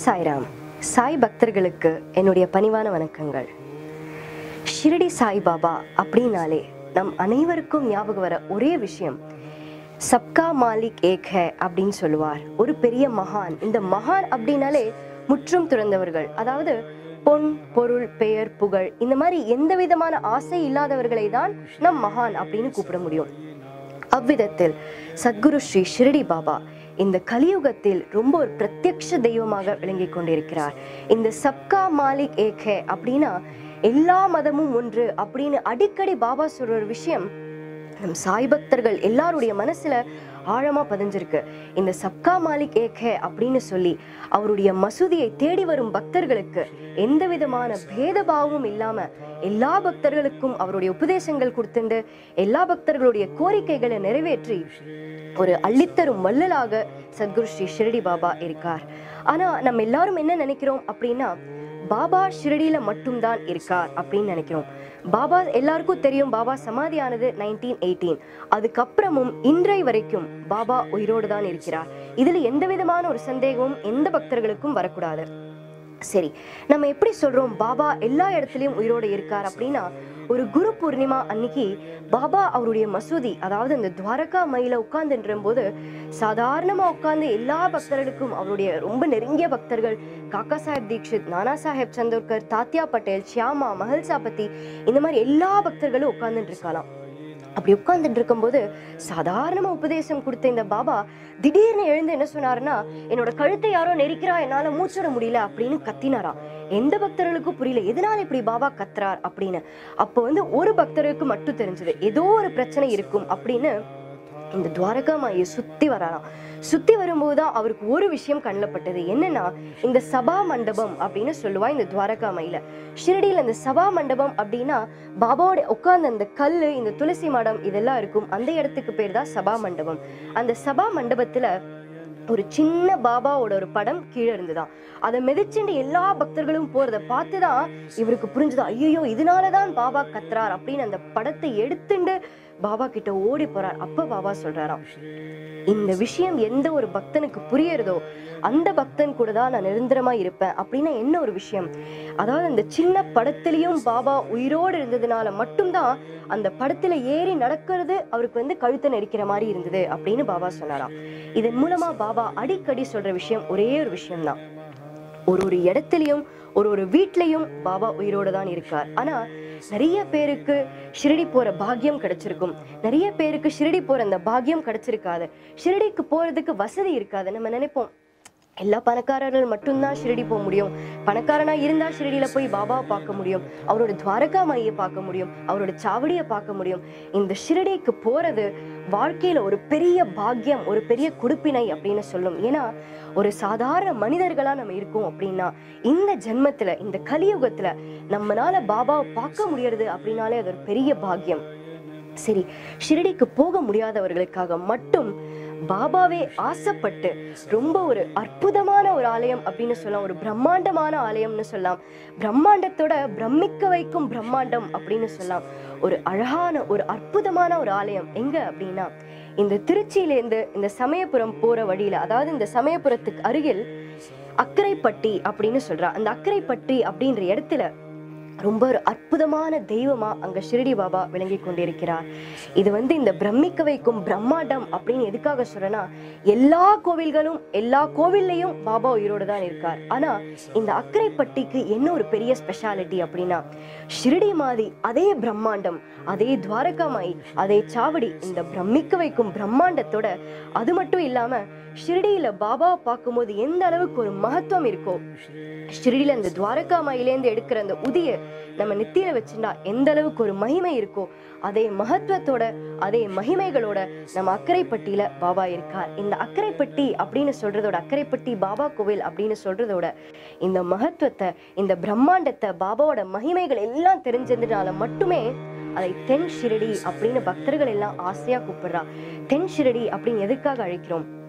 சாய்ராம் சாய் பக்தர்களுக்கு என்னுடைய பணிவான வணக்கங்கள் ஷிரடி சாய் பாபா அப்படின்னாலே நம் அனைவருக்கும் ஞாபகம் வர ஒரே விஷயம் சப்கா மாலிக் ஏக் ஹே அப்படின்னு சொல்லுவார் ஒரு பெரிய மகான் இந்த மகான் அப்படின்னாலே முற்றும் துறந்தவர்கள் அதாவது பொன் பொருள் பெயர் புகழ் இந்த மாதிரி எந்த விதமான ஆசை இல்லாதவர்களை தான் நம் மகான் அப்படின்னு கூப்பிட முடியும் அவ்விதத்தில் சத்குரு ஸ்ரீ ஷிரடி பாபா இந்த கலியுகத்தில் ரொம்ப ஒரு பிரத்யக்ஷ தெய்வமாக விளங்கி கொண்டிருக்கிறார் இந்த சப்கா மாலிக் ஏக் ஹே அப்படின்னா எல்லா மதமும் ஒன்று அப்படின்னு அடிக்கடி பாபா சொல்ற ஒரு விஷயம் நம் சாய் பக்தர்கள் எல்லாருடைய மனசுல ஆழமா பதிஞ்சிருக்கு இந்த சப்கா மாலிக் ஏக் ஹே அப்படின்னு சொல்லி அவருடைய மசூதியை தேடி வரும் பக்தர்களுக்கு எந்த விதமான பேதபாவமும் இல்லாம எல்லா பக்தர்களுக்கும் அவருடைய உபதேசங்கள் கொடுத்துண்டு எல்லா பக்தர்களுடைய கோரிக்கைகளை நிறைவேற்றி ஒரு அள்ளித்தரும் வள்ளலாக சத்குரு ஸ்ரீ ஷிரடி பாபா இருக்கார் ஆனா நம்ம எல்லாரும் என்ன நினைக்கிறோம் அப்படின்னா பாபா ஷிரடியில மட்டும்தான் இருக்கார் அப்படின்னு நினைக்கிறோம் பாபா எல்லாருக்கும் தெரியும் பாபா சமாதியானது நைன்டீன் எயிட்டீன் அதுக்கப்புறமும் இன்றை வரைக்கும் பாபா உயிரோடு தான் இருக்கிறார் இதுல எந்த விதமான ஒரு சந்தேகமும் எந்த பக்தர்களுக்கும் வரக்கூடாது சரி நம்ம எப்படி சொல்றோம் பாபா எல்லா இடத்துலயும் உயிரோடு இருக்கார் அப்படின்னா ஒரு குரு பூர்ணிமா அன்னைக்கு பாபா அவருடைய மசூதி அதாவது அந்த துவாரகா மயில உட்கார்ந்துன்ற போது சாதாரணமா உட்கார்ந்து எல்லா பக்தர்களுக்கும் அவருடைய ரொம்ப நெருங்கிய பக்தர்கள் காக்கா சாஹேப் தீக்ஷித் நானா சாஹேப் சந்தோர்கர் தாத்யா பட்டேல் ஷியாமா மஹல்சாபதி இந்த மாதிரி எல்லா பக்தர்களும் உட்கார்ந்துட்டு இருக்கலாம் அப்படி உட்கார்ந்துட்டு இருக்கும்போது சாதாரணமா உபதேசம் கொடுத்த இந்த பாபா திடீர்னு எழுந்து என்ன சொன்னாருன்னா என்னோட கழுத்தை யாரோ நெரிக்கிறா என்னால மூச்சுட முடியல அப்படின்னு கத்தினாராம் எந்த பக்தர்களுக்கும் புரியல எதனால இப்படி பாபா கத்துறார் அப்படின்னு அப்போ வந்து ஒரு பக்தருக்கு மட்டும் தெரிஞ்சது ஏதோ ஒரு பிரச்சனை இருக்கும் அப்படின்னு இந்த துவாரகா மாயை சுத்தி வராராம் சுத்தி வரும்போது தான் அவருக்கு ஒரு விஷயம் கண்ணில் பட்டது என்னன்னா இந்த சபா மண்டபம் அப்படின்னு சொல்லுவா இந்த துவாரகா மயில ஷிரடியில் அந்த சபா மண்டபம் அப்படின்னா பாபாவோட உட்கார்ந்த அந்த கல்லு இந்த துளசி மடம் இதெல்லாம் இருக்கும் அந்த இடத்துக்கு பேர் தான் சபா மண்டபம் அந்த சபா மண்டபத்துல ஒரு சின்ன பாபாவோட ஒரு படம் கீழே இருந்துதான் அதை மிதிச்சுட்டு எல்லா பக்தர்களும் போறத பார்த்துதான் இவருக்கு புரிஞ்சுது ஐயோ இதனாலதான் பாபா கத்துறார் அப்படின்னு அந்த படத்தை எடுத்துண்டு பாபா கிட்ட ஓடி போறார் அப்ப பாபா சொல்றாராம் இந்த விஷயம் எந்த ஒரு பக்தனுக்கு புரியறதோ அந்த பக்தன் கூட தான் நான் நிரந்தரமா இருப்பேன் அப்படின்னா என்ன ஒரு விஷயம் அதாவது அந்த சின்ன படத்திலையும் பாபா உயிரோடு இருந்ததுனால மட்டும்தான் அந்த படத்துல ஏறி நடக்கிறது அவருக்கு வந்து கழுத்தை நெரிக்கிற மாதிரி இருந்தது அப்படின்னு பாபா சொன்னாராம் இதன் மூலமா பாபா அடிக்கடி சொல்ற விஷயம் ஒரே ஒரு விஷயம்தான் ஒரு ஒரு இடத்துலயும் ஒரு ஒரு வீட்லயும் பாபா உயிரோட தான் இருக்கார் ஆனா நிறைய பேருக்கு ஷிரடி போற பாக்கியம் கிடைச்சிருக்கும் நிறைய பேருக்கு ஷிரடி போற அந்த பாக்கியம் கிடைச்சிருக்காது ஷிரடிக்கு போறதுக்கு வசதி இருக்காது நம்ம நினைப்போம் எல்லா பணக்காரர்கள் மட்டும்தான் ஷிரடி போக முடியும் பணக்காரனா இருந்தா ஷிரடியில போய் பாபாவை பார்க்க முடியும் அவரோட துவாரகா மாயை பார்க்க முடியும் அவரோட சாவடியை பார்க்க முடியும் இந்த ஷிரடிக்கு போறது வாழ்க்கையில ஒரு பெரிய பாக்கியம் ஒரு பெரிய குடுப்பினை அப்படின்னு சொல்லும் ஏன்னா ஒரு சாதாரண மனிதர்களா நம்ம இருக்கோம் அப்படின்னா இந்த ஜென்மத்துல இந்த கலியுகத்துல நம்மனால பாபாவை பார்க்க முடியறது அப்படின்னாலே அது ஒரு பெரிய பாக்கியம் சரி ஷிரடிக்கு போக முடியாதவர்களுக்காக மட்டும் பாபாவே ஆசைப்பட்டு ரொம்ப ஒரு அற்புதமான ஒரு ஆலயம் அப்படின்னு சொல்லலாம் ஒரு பிரம்மாண்டமான ஆலயம்னு சொல்லலாம் பிரம்மாண்டத்தோட பிரமிக்க வைக்கும் பிரம்மாண்டம் அப்படின்னு சொல்லலாம் ஒரு அழகான ஒரு அற்புதமான ஒரு ஆலயம் எங்க அப்படின்னா இந்த திருச்சியிலேருந்து இந்த சமயபுரம் போற வழியில அதாவது இந்த சமயபுரத்துக்கு அருகில் அக்கரைப்பட்டி அப்படின்னு சொல்றா அந்த அக்கரைப்பட்டி அப்படின்ற இடத்துல ரொம்ப ஒரு அற்புதமான தெய்வமா அங்க ஷிரடி பாபா விளங்கி கொண்டிருக்கிறார் இது வந்து இந்த பிரமிக்க வைக்கும் பிரம்மாண்டம் அப்படின்னு எதுக்காக சொல்றேன்னா எல்லா கோவில்களும் எல்லா கோவில்லையும் பாபா உயிரோடு தான் இருக்கார் ஆனா இந்த அக்கரைப்பட்டிக்கு என்ன ஒரு பெரிய ஸ்பெஷாலிட்டி அப்படின்னா ஷிரடி மாதிரி அதே பிரம்மாண்டம் அதே துவாரகாமாய் அதே சாவடி இந்த பிரமிக்க வைக்கும் பிரம்மாண்டத்தோட அது மட்டும் இல்லாம ஷிரடியில பாபாவை பார்க்கும்போது எந்த அளவுக்கு ஒரு மகத்துவம் இருக்கோ ஷிரடியில இந்த துவாரகா மயிலேந்து எடுக்கிற அந்த உதிய நம்ம நெத்தியில வச்சுட்டா எந்த அளவுக்கு ஒரு மகிமை இருக்கோ அதே மகத்துவத்தோட அதே மகிமைகளோட நம்ம அக்கரைப்பட்டியில பாபா இருக்கார் இந்த அக்கரைப்பட்டி அப்படின்னு சொல்றதோட அக்கரைப்பட்டி பாபா கோவில் அப்படின்னு சொல்றதோட இந்த மகத்துவத்தை இந்த பிரம்மாண்டத்தை பாபாவோட மகிமைகள் எல்லாம் தெரிஞ்சதுனால மட்டுமே அதை தென் ஷிரடி அப்படின்னு பக்தர்கள் எல்லாம் ஆசையா கூப்பிடுறா தென் ஷிரடி அப்படின்னு எதுக்காக அழைக்கிறோம்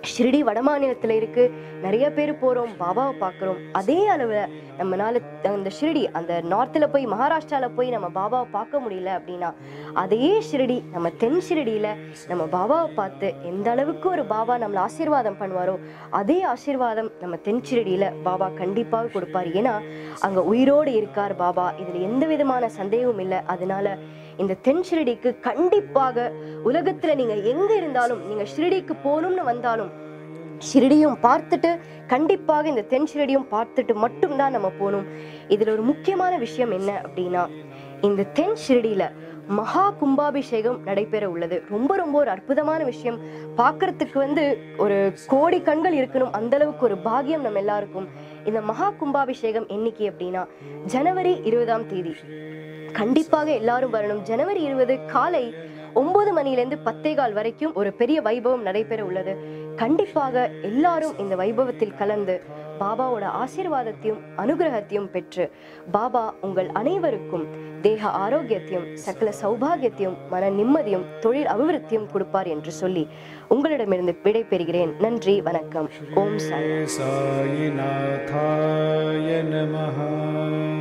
ஷிரடி வடமாநிலத்துல இருக்கு நிறைய பேர் போறோம் பாபாவை பார்க்குறோம் அதே அளவுல நம்மனால அந்த ஷிரடி அந்த நார்த்தில் போய் மகாராஷ்டிரால போய் நம்ம பாபாவை பார்க்க முடியல அப்படின்னா அதே ஷிரடி நம்ம தென் ஷிரடியில நம்ம பாபாவை பார்த்து எந்த அளவுக்கு ஒரு பாபா நம்மளை ஆசீர்வாதம் பண்ணுவாரோ அதே ஆசீர்வாதம் நம்ம தென் ஷிரடியில பாபா கண்டிப்பாக கொடுப்பார் ஏன்னா அங்க உயிரோடு இருக்கார் பாபா இதுல எந்த விதமான சந்தேகமும் இல்லை அதனால இந்த தென் ஷிரடிக்கு கண்டிப்பாக உலகத்துல நீங்க எங்க இருந்தாலும் நீங்க ஷிரடிக்கு போகணும்னு வந்தாலும் ஷிரடியும் பார்த்துட்டு கண்டிப்பாக இந்த தென் ஷிரடியும் பார்த்துட்டு மட்டும்தான் நம்ம போகணும் இதுல ஒரு முக்கியமான விஷயம் என்ன அப்படின்னா இந்த தென் ஷிரடியில மகா கும்பாபிஷேகம் நடைபெற உள்ளது ரொம்ப ரொம்ப ஒரு அற்புதமான விஷயம் பார்க்கறதுக்கு வந்து ஒரு கோடி கண்கள் இருக்கணும் அந்த அளவுக்கு ஒரு பாக்கியம் நம்ம எல்லாருக்கும் இந்த மகா கும்பாபிஷேகம் என்னைக்கு அப்படின்னா ஜனவரி இருபதாம் தேதி கண்டிப்பாக எல்லாரும் வரணும் ஜனவரி இருபது காலை ஒன்பது மணிலேருந்து பத்தே கால் வரைக்கும் ஒரு பெரிய வைபவம் நடைபெற உள்ளது கண்டிப்பாக எல்லாரும் இந்த வைபவத்தில் கலந்து பாபாவோட ஆசீர்வாதத்தையும் அனுகிரகத்தையும் பெற்று பாபா உங்கள் அனைவருக்கும் தேக ஆரோக்கியத்தையும் சகல சௌபாகியத்தையும் மன நிம்மதியும் தொழில் அபிவிருத்தியும் கொடுப்பார் என்று சொல்லி உங்களிடமிருந்து விடை பெறுகிறேன் நன்றி வணக்கம் ஓம் சாய் साईनाथाय नमः